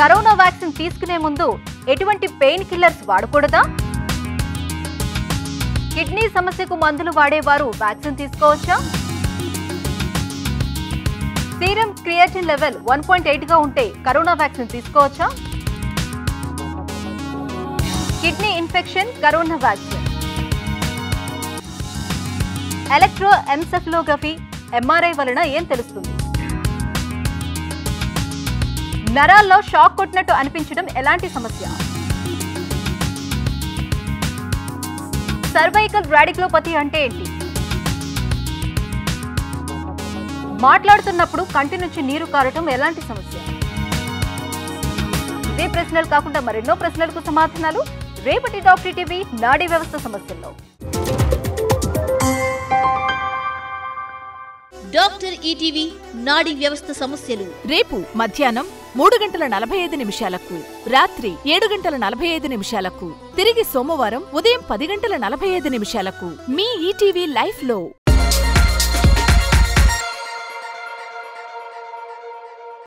corona vaccine తీసుకునే ముందు ఎటువంటి పెయిన్ కిల్లర్స్ వాడకూడదా కిడ్నీ సమస్యకు మందులు వాడేవారు వ్యాక్సిన్ తీసుకోవచ్చా serum creatinine level one point eight గా ఉంటే కరోనా వ్యాక్సిన్ తీసుకోవచ్చా kidney infection corona vaccine electroencephalography MRI వలన ఏం తెలుస్తుంది నరాల్లో షాక్ కొట్టినట్టు అనిపించడం ఎలాంటి సమస్య సర్వైకల్ రాడిక్లోపతి అంటే ఏంటి మాట్లాడుతున్నప్పుడు కంటి నుంచి నీరు కారటం ఎలాంటి సమస్య ఇవే ప్రశ్నలు కాకుండా మరెన్నో ప్రశ్నలకు సమాధానాలు రేపటి డాక్టర్ టీవీ నాడీ వ్యవస్థ సమస్యల్లో డాక్టర్ ఈటీవీ నాడీ వ్యవస్థ సమస్యలు రేపు మధ్యాహ్నం మూడు గంటల నలభై ఐదు నిమిషాలకు రాత్రి ఏడు గంటల నలభై ఐదు నిమిషాలకు తిరిగి సోమవారం ఉదయం పది గంటల నలభై ఐదు నిమిషాలకు మీ ఈటీవీ లైఫ్ లో